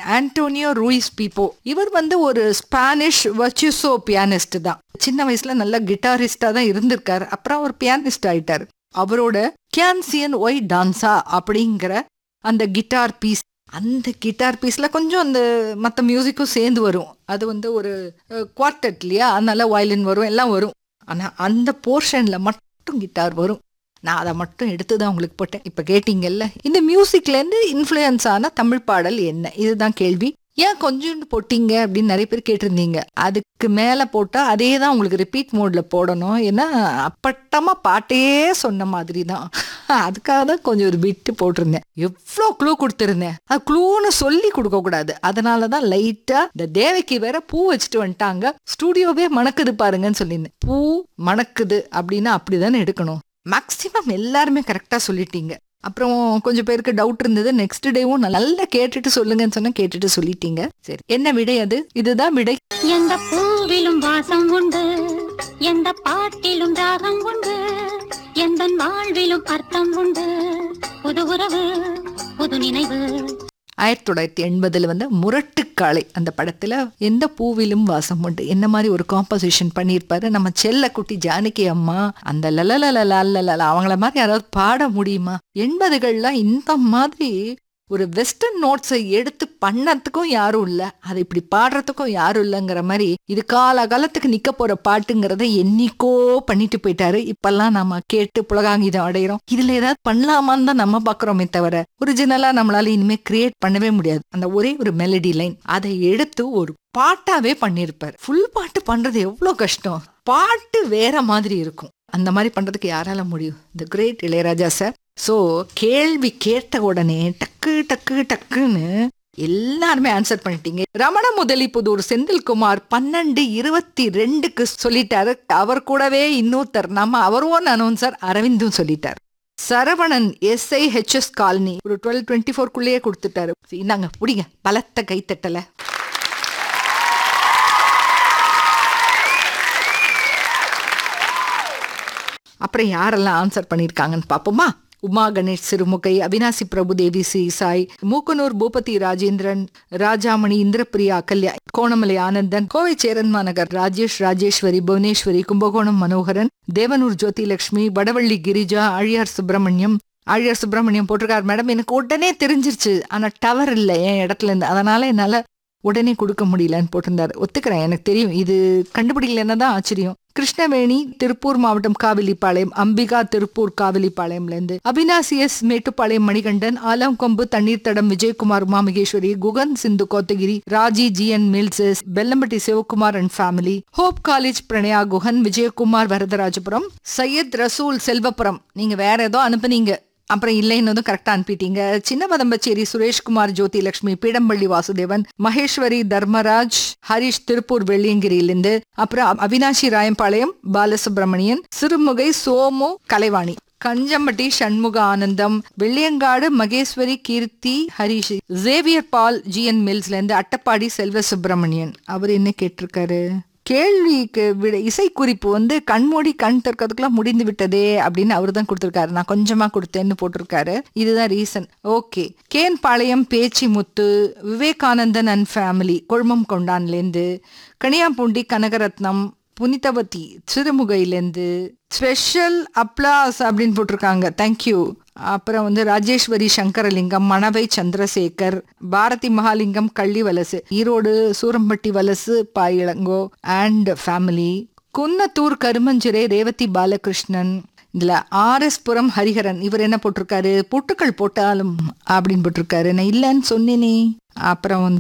Antonio Ruiz பீப்போ இவர் வந்து ஒரு ஸ்பானிஷ் வச்சுசோ பியானிஸ்ட் தான் சின்ன வயசுல நல்ல கிட்டாரிஸ்டா தான் இருந்திருக்காரு அப்புறம் அவர் பியானிஸ்ட் ஆயிட்டாரு அவரோட கேன்சியன் ஒய் டான்ஸா அப்படிங்கிற அந்த கிட்டார் பீஸ் அந்த கிட்டார் பீஸ்ல கொஞ்சம் அந்த மற்ற மியூசிக்கும் சேர்ந்து வரும் அது வந்து ஒரு குவார்டட் இல்லையா அதனால வயலின் வரும் எல்லாம் வரும் ஆனா அந்த போர்ஷன்ல மட்டும் கிட்டார் வரும் நான் அதை மட்டும் எடுத்து தான் உங்களுக்கு போட்டேன் இப்போ கேட்டீங்கல்ல இந்த மியூசிக்லேருந்து இன்ஃப்ளூயன்ஸ் ஆன தமிழ் பாடல் என்ன இதுதான் கேள்வி ஏன் கொஞ்சோண்டு போட்டீங்க அப்படின்னு நிறைய பேர் கேட்டிருந்தீங்க அதுக்கு மேலே போட்டால் அதே தான் உங்களுக்கு ரிப்பீட் மோடில் போடணும் ஏன்னா அப்பட்டமாக பாட்டே சொன்ன மாதிரி தான் அதுக்காக தான் கொஞ்சம் ஒரு பிட்டு போட்டிருந்தேன் எவ்வளோ க்ளூ கொடுத்துருந்தேன் அது க்ளூன்னு சொல்லி கொடுக்கக்கூடாது அதனால தான் லைட்டாக இந்த தேவைக்கு வேற பூ வச்சுட்டு வந்துட்டாங்க ஸ்டூடியோவே மணக்குது பாருங்கன்னு சொல்லியிருந்தேன் பூ மணக்குது அப்படின்னா அப்படிதானே எடுக்கணும் மேக்சிமம் எல்லாருமே கரெக்டாக சொல்லிட்டீங்க அப்புறம் கொஞ்சம் பேருக்கு டவுட் இருந்தது நெக்ஸ்ட் டேவும் நல்லா கேட்டுட்டு சொல்லுங்கன்னு சொன்னா கேட்டுட்டு சொல்லிட்டீங்க சரி என்ன விடை அது இதுதான் விடை எந்த பூவிலும் வாசம் உண்டு எந்த பாட்டிலும் ராகம் உண்டு எந்த வாழ்விலும் அர்த்தம் உண்டு புது உறவு புது நினைவு ஆயிரத்தி தொள்ளாயிரத்தி எண்பதுல வந்து முரட்டுக்காளை அந்த படத்துல எந்த பூவிலும் வாசம் உண்டு என்ன மாதிரி ஒரு காம்போசிஷன் பண்ணியிருப்பாரு நம்ம செல்ல குட்டி ஜானகி அம்மா அந்த லலலலலலல அவங்கள மாதிரி யாராவது பாட முடியுமா எண்பதுகள்லாம் இந்த மாதிரி ஒரு வெஸ்டர்ன் நோட்ஸை எடுத்து பண்ணறதுக்கும் யாரும் இல்ல அதை இப்படி பாடுறதுக்கும் யாரும் இல்லைங்கிற மாதிரி இது கால காலத்துக்கு நிக்க போற பாட்டுங்கிறத என்னைக்கோ பண்ணிட்டு போயிட்டாரு இப்பெல்லாம் நம்ம கேட்டு புலகாங்கிதம் அடையிறோம் இதுல ஏதாவது பண்ணலாமான்னு தான் நம்ம பாக்குறோமே தவிர ஒரிஜினலா நம்மளால இனிமே கிரியேட் பண்ணவே முடியாது அந்த ஒரே ஒரு மெலடி லைன் அதை எடுத்து ஒரு பாட்டாவே பண்ணியிருப்பார் ஃபுல் பாட்டு பண்றது எவ்வளவு கஷ்டம் பாட்டு வேற மாதிரி இருக்கும் அந்த மாதிரி பண்றதுக்கு யாரால முடியும் the great Ilaiyaraaja sir so கேள்வி கேட்ட உடனே டக்கு டக்கு டக்குன்னு எல்லாருமே ஆன்சர் பண்ணிட்டீங்க ரமண முதலி புதூர் செந்தில்குமார் பன்னெண்டு இருபத்தி ரெண்டுக்கு சொல்லிட்டாரு அவர் கூடவே இன்னொருத்தர் நம்ம அவரும் அனௌன்சர் அரவிந்தும் சொல்லிட்டார் சரவணன் எஸ்ஐ ஹெச்எஸ் காலனி ஒரு டுவெல் டுவெண்ட்டி ஃபோர்க்குள்ளேயே கொடுத்துட்டாரு இந்தாங்க பிடிங்க பலத்த கைத்தட்டல அப்புறம் யாரெல்லாம் ஆன்சர் பண்ணியிருக்காங்கன்னு பார்ப்போமா உமா கணேஷ் சிறுமுகை அவினாசி பிரபு தேவி சி சாய் மூக்கனூர் பூபதி ராஜேந்திரன் ராஜாமணி இந்திரபிரியா கல்யா கோணமலை ஆனந்தன் கோவை சேரன்மா நகர் ராஜேஷ் ராஜேஸ்வரி புவனேஸ்வரி கும்பகோணம் மனோகரன் தேவனூர் ஜோதிலட்சுமி வடவள்ளி கிரிஜா ஆழியார் சுப்பிரமணியம் ஆழியார் சுப்பிரமணியம் போட்டிருக்காரு மேடம் எனக்கு உடனே தெரிஞ்சிருச்சு ஆனா டவர் இல்லை என் இடத்துல இருந்து அதனால என்னால உடனே கொடுக்க முடியலன்னு போட்டிருந்தாரு ஒத்துக்கிறேன் எனக்கு தெரியும் இது கண்டுபிடிக்கலன்னா தான் ஆச்சரியம் கிருஷ்ணவேணி திருப்பூர் மாவட்டம் காவிலிப்பாளையம் அம்பிகா திருப்பூர் காவிலிப்பாளையம்ல இருந்து Avinashi S Mettupalayam Manikandan Alangombu Thanneer Thadam Vijayakumar Umamaheswari Guhan Sindhu Kotagiri Raji G N mills Bellampatti Sivakumar and family hope college Pranaya Guhan Vijayakumar Varadharajapuram Syed Rasool Selvapuram நீங்க வேற ஏதோ அனுப்புனீங்க அப்புறம் இல்லைன்னதும் கரெக்டா அனுப்பிட்டீங்க சின்ன வதம்பச்சேரி சுரேஷ்குமார் ஜோதி லட்சுமி பீடம்பள்ளி வாசுதேவன் மகேஸ்வரி தர்மராஜ் ஹரிஷ் திருப்பூர் வெள்ளியங்கிரியிலிருந்து அப்புறம் Avinashi Rayampalayam Balasubramanian Sirumugai Somu Kalaivani Kanjampatti Shanmuga Anandam Velliangadu Maheswari Keerthi Harish Xavier Paul GN மில்ஸ்ல இருந்து அட்டப்பாடி செல்வ சுப்பிரமணியன் அவர் என்ன கேட்டிருக்காரு கேள்விக்கு விட இசைக்குறிப்பு வந்து கண்மூடி கண் திறக்கிறதுக்குலாம் முடிந்து விட்டதே அப்படின்னு அவர் தான் கொடுத்துருக்காரு நான் கொஞ்சமா கொடுத்தேன்னு போட்டிருக்காரு இதுதான் ரீசன் ஓகே கேன் பாளையம் பேச்சி முத்து விவேகானந்தன் அண்ட் ஃபேமிலி கொழுமம் கொண்டான்லேருந்து கனியாம்பூண்டி கனகரத்னம் புனிதவதி சிறுமுகையிலேருந்து ஸ்பெஷல் அப்ளாஸ் அப்படின்னு போட்டிருக்காங்க தேங்க்யூ அப்புறம் வந்து ராஜேஸ்வரி சங்கரலிங்கம் மணவை சந்திரசேகர் பாரதி மகாலிங்கம் கள்ளி வலசு ஈரோடு சூரம்பட்டி வலசு பாயிளங்கோ அண்ட் ஃபேமிலி குன்னத்தூர் கருமஞ்சிறை ரேவதி பாலகிருஷ்ணன் இதுல ஆர் எஸ் புரம் ஹரிஹரன் இவர் என்ன போட்டிருக்காரு பொட்டுக்கள் போட்டாலும் அப்படின்னு போட்டிருக்காரு நான் இல்லைன்னு சொன்னேனே அப்புறம் வந்து